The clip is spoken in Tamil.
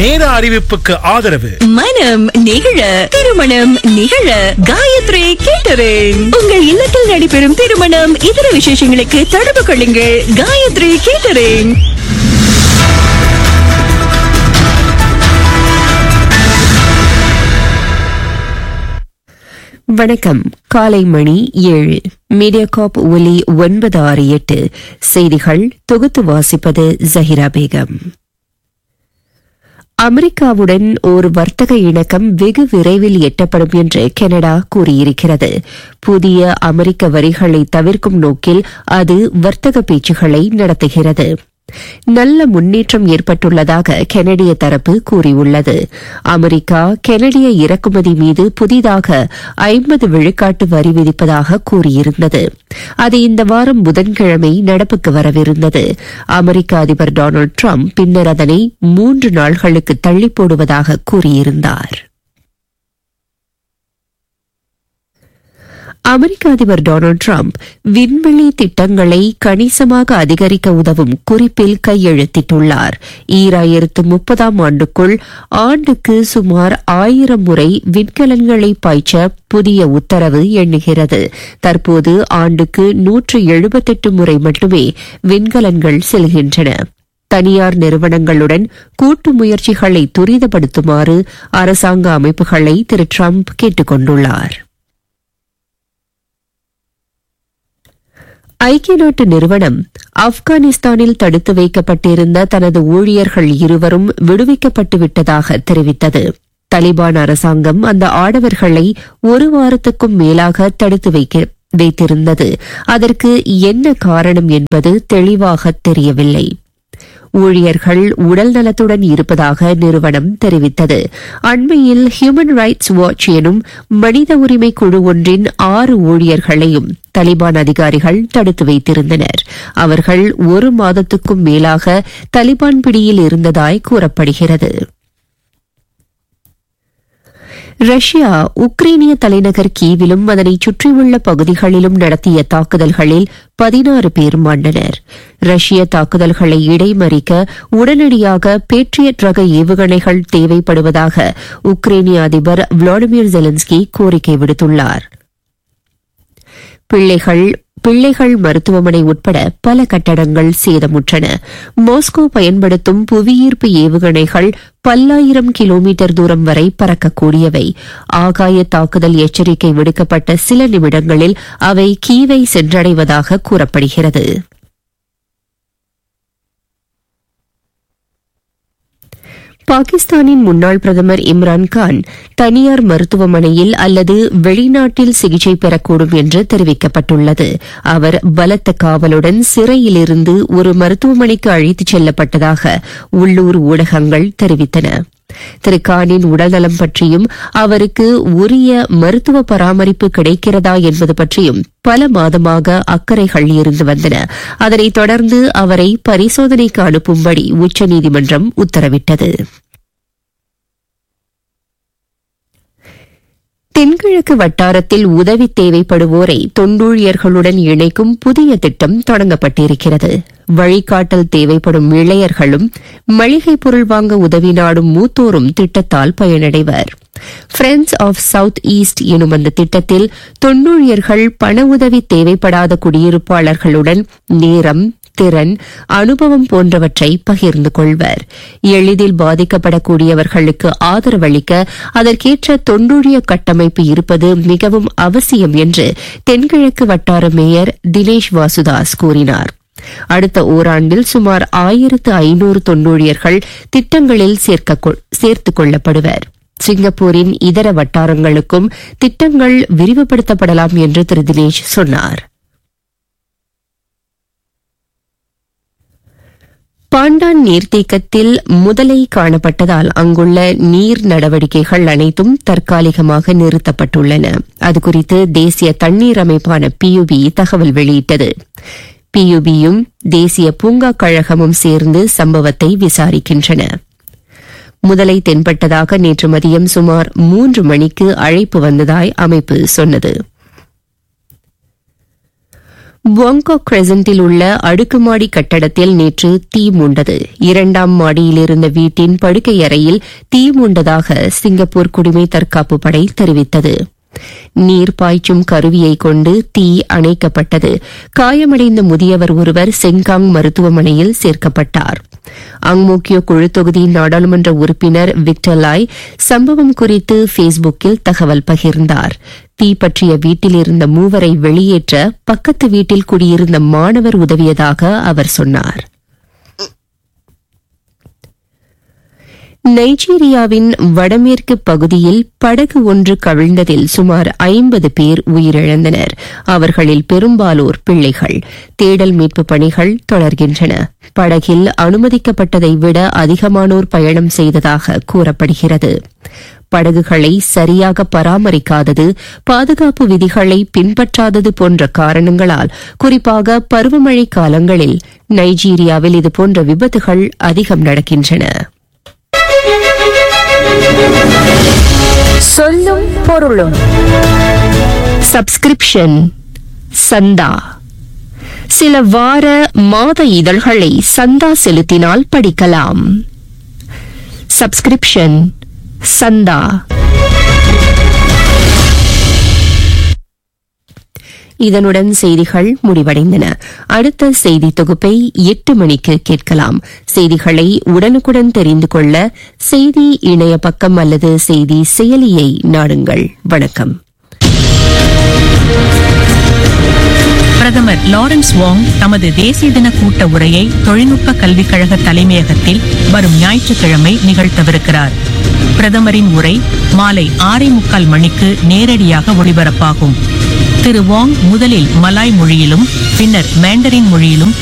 நேர அறிவிப்புக்கு ஆதரவு மனம் நிகழ திருமணம் நிகழ காயத்ரி கேட்டரிங் உங்கள் இல்லத்தில் நடைபெறும் திருமணம் இதர விசேஷங்களுக்கு தொடர்பு கொள்ளுங்கள் காயத்ரி கேட்டரிங் வணக்கம் காலை மணி ஏழு மீடியாகாப் ஒலி ஒன்பது ஆறு எட்டு செய்திகள் தொகுத்து வாசிப்பது ஜஹிரா பேகம் அமெரிக்காவுடன் ஒரு வர்த்தக இணக்கம் வெகு விரைவில் எட்டப்படும் என்று கனடா கூறியிருக்கிறது புதிய அமெரிக்க வரிகளை தவிர்க்கும் நோக்கில் அது வர்த்தக பேச்சுகளை நடத்துகிறது நல்ல முன்னேற்றம் ஏற்பட்டுள்ளதாக கெனடிய தரப்பு கூறியுள்ளது அமெரிக்கா கெனடிய இறக்குமதி மீது புதிதாக ஐம்பது விழுக்காட்டு வரி விதிப்பதாக கூறியிருந்தது அது இந்த வாரம் புதன்கிழமை நடப்புக்கு வரவிருந்தது அமெரிக்க அதிபர் டொனால்டு டிரம்ப் பின்னர் அதனை மூன்று நாள்களுக்கு தள்ளி போடுவதாக கூறியிருந்தார் அமெரிக்க அதிபர் டொனால்டு டிரம்ப் விண்வெளி திட்டங்களை கணிசமாக அதிகரிக்க உதவும் குறிப்பில் கையெழுத்திட்டுள்ளார் ஈராயிரத்து முப்பதாம் ஆண்டுக்குள் ஆண்டுக்கு சுமார் ஆயிரம் முறை விண்கலன்களை பாய்ச்ச புதிய உத்தரவு எண்ணுகிறது தற்போது ஆண்டுக்கு நூற்று எழுபத்தெட்டு முறை மட்டுமே விண்கலன்கள் செல்கின்றன தனியார் நிறுவனங்களுடன் கூட்டு முயற்சிகளை துரிதப்படுத்துமாறு அரசாங்க அமைப்புகளை திரு டிரம்ப் கேட்டுக் கொண்டுள்ளார் ஐக்கிய நாட்டு நிறுவனம் ஆப்கானிஸ்தானில் தடுத்து வைக்கப்பட்டிருந்த தனது ஊழியர்கள் இருவரும் விடுவிக்கப்பட்டு விட்டதாக தெரிவித்தது தலிபான் அரசாங்கம் அந்த ஆடவர்களை ஒரு வாரத்துக்கும் மேலாக தடுத்து வைக்க வைத்திருந்தது அதற்கு என்ன காரணம் என்பது தெளிவாக தெரியவில்லை ஊழியர்கள் உடல் நலத்துடன் இருப்பதாக நிறுவனம் தெரிவித்தது அண்மையில் ஹியூமன் ரைட்ஸ் வாட்ச் எனும் மனித உரிமை குழு ஒன்றின் ஆறு ஊழியர்களையும் தலிபான் அதிகாரிகள் தடுத்து வைத்திருந்தனர் அவர்கள் ஒரு மாதத்துக்கும் மேலாக தலிபான் பிடியில் இருந்ததாய் கூறப்படுகிறது ரஷ்யா உக்ரைனிய தலைநகர் கீவிலும் அதனை சுற்றியுள்ள பகுதிகளிலும் நடத்திய தாக்குதல்களில் பதினாறு பேர் மாண்டனர் ரஷ்ய தாக்குதல்களை இடைமறிக்க உடனடியாக பேட்ரியட் ரக ஏவுகணைகள் தேவைப்படுவதாக உக்ரைனிய அதிபர் விளாடிமிர் ஜெலன்ஸ்கி கோரிக்கை விடுத்துள்ளார் பிள்ளைகள் பிள்ளைகள் மருத்துவமனை உட்பட பல கட்டடங்கள் சேதமுற்றன மாஸ்கோ பயன்படுத்தும் புவியீர்ப்பு ஏவுகணைகள் பல்லாயிரம் கிலோமீட்டர் தூரம் வரை பறக்கக்கூடியவை ஆகாய தாக்குதல் எச்சரிக்கை விடுக்கப்பட்ட சில நிமிடங்களில் அவை கீவை சென்றடைவதாக கூறப்படுகிறது பாகிஸ்தானின் முன்னாள் பிரதமர் இம்ரான்கான் தனியார் மருத்துவமனையில் அல்லது வெளிநாட்டில் சிகிச்சை பெறக்கூடும் என்று தெரிவிக்கப்பட்டுள்ளது அவர் பலத்த காவலுடன் சிறையிலிருந்து ஒரு மருத்துவமனைக்கு அழைத்துச் செல்லப்பட்டதாக உள்ளூர் ஊடகங்கள் தெரிவித்தன திரு கானின் உடல்நலம் பற்றியும் அவருக்கு உரிய மருத்துவ பராமரிப்பு கிடைக்கிறதா என்பது பற்றியும் பல மாதமாக அக்கறைகள் இருந்து வந்தன அதனைத் தொடர்ந்து அவரை பரிசோதனைக்கு அனுப்பும்படி உச்சநீதிமன்றம் உத்தரவிட்டது தென்கிழக்கு வட்டாரத்தில் உதவி தேவைப்படுவோரை தொண்டூழியர்களுடன் இணைக்கும் புதிய திட்டம் தொடங்கப்பட்டிருக்கிறது வழிகாட்டல் தேவைப்படும் இளையர்களும் மளிகை பொருள் வாங்க உதவி நாடும் மூத்தோரும் திட்டத்தால் பயனடைவர் ஃப்ரெண்ட்ஸ் ஆஃப் சவுத் ஈஸ்ட் எனும் அந்த திட்டத்தில் தொன்னூழியர்கள் பண உதவி தேவைப்படாத குடியிருப்பாளர்களுடன் நேரம் திறன் அனுபவம் போன்றவற்றை பகிர்ந்து கொள்வர் எளிதில் பாதிக்கப்படக்கூடியவர்களுக்கு ஆதரவளிக்க அதற்கேற்ற தொண்டூழிய கட்டமைப்பு இருப்பது மிகவும் அவசியம் என்று தென்கிழக்கு வட்டார மேயர் தினேஷ் வாசுதாஸ் கூறினார் அடுத்த ஓராண்டில் சுமார் ஆயிரத்து ஐநூறு தொன்னூழியர்கள் திட்டங்களில் சேர்த்துக் கொள்ளப்படுவர் சிங்கப்பூரின் இதர வட்டாரங்களுக்கும் திட்டங்கள் விரிவுபடுத்தப்படலாம் என்று திரு தினேஷ் சொன்னார் பாண்டான் நீர்த்தேக்கத்தில் முதலை காணப்பட்டதால் அங்குள்ள நீர் நடவடிக்கைகள் அனைத்தும் தற்காலிகமாக நிறுத்தப்பட்டுள்ளன அது குறித்து தேசிய தண்ணீர் அமைப்பான பியுபி தகவல் வெளியிட்டது பியுபியும் தேசிய பூங்கா கழகமும் சேர்ந்து சம்பவத்தை விசாரிக்கின்றன முதலை தென்பட்டதாக நேற்று மதியம் சுமார் மூன்று மணிக்கு அழைப்பு வந்ததாய் அமைப்பு சொன்னது பொங்கோ கிரெசண்டில் உள்ள அடுக்குமாடி கட்டடத்தில் நேற்று தீ மூண்டது இரண்டாம் மாடியில் இருந்த வீட்டின் படுக்கை அறையில் தீ மூண்டதாக சிங்கப்பூர் குடிமை தற்காப்பு படை தெரிவித்தது நீர் பாய்ச்சும் கருவியை கொண்டு தீ அணைக்கப்பட்டது காயமடைந்த முதியவர் ஒருவர் செங்காங் மருத்துவமனையில் சேர்க்கப்பட்டார் அங்மோக்கியோ குழு தொகுதி நாடாளுமன்ற உறுப்பினர் விக்டர் லாய் சம்பவம் குறித்து ஃபேஸ்புக்கில் தகவல் பகிர்ந்தார் தீ பற்றிய வீட்டில் இருந்த மூவரை வெளியேற்ற பக்கத்து வீட்டில் குடியிருந்த மாணவர் உதவியதாக அவர் சொன்னார் நைஜீரியாவின் வடமேற்கு பகுதியில் படகு ஒன்று கவிழ்ந்ததில் சுமார் ஐம்பது பேர் உயிரிழந்தனர் அவர்களில் பெரும்பாலோர் பிள்ளைகள் தேடல் மீட்பு பணிகள் தொடர்கின்றன படகில் அனுமதிக்கப்பட்டதை விட அதிகமானோர் பயணம் செய்ததாக கூறப்படுகிறது படகுகளை சரியாக பராமரிக்காதது பாதுகாப்பு விதிகளை பின்பற்றாதது போன்ற காரணங்களால் குறிப்பாக பருவமழை காலங்களில் நைஜீரியாவில் இதுபோன்ற விபத்துகள் அதிகம் நடக்கின்றன சொல்லும் பொருளும் சப்ஸ்கிரிப்ஷன் சந்தா சில வார மாத இதழ்களை சந்தா செலுத்தினால் படிக்கலாம் சப்ஸ்கிரிப்ஷன் சந்தா இதனுடன் செய்திகள் முடிவடைந்தன அடுத்த செய்தி தொகுப்பை எட்டு மணிக்கு கேட்கலாம் செய்திகளை உடனுக்குடன் தெரிந்து கொள்ள செய்தி இணைய பக்கம் அல்லது செய்தி செயலியை நாடுங்கள் வணக்கம் பிரதமர் லாரன்ஸ் வாங் தமது தேசிய தின கூட்ட உரையை தொழில்நுட்ப கல்விக் கழக தலைமையகத்தில் வரும் ஞாயிற்றுக்கிழமை நிகழ்த்தவிருக்கிறார் பிரதமரின் உரை மாலை ஆறே முக்கால் மணிக்கு நேரடியாக ஒளிபரப்பாகும் திரு வாங் முதலில் மலாய் மொழியிலும் பின்னர் மேண்டரின் மொழியிலும்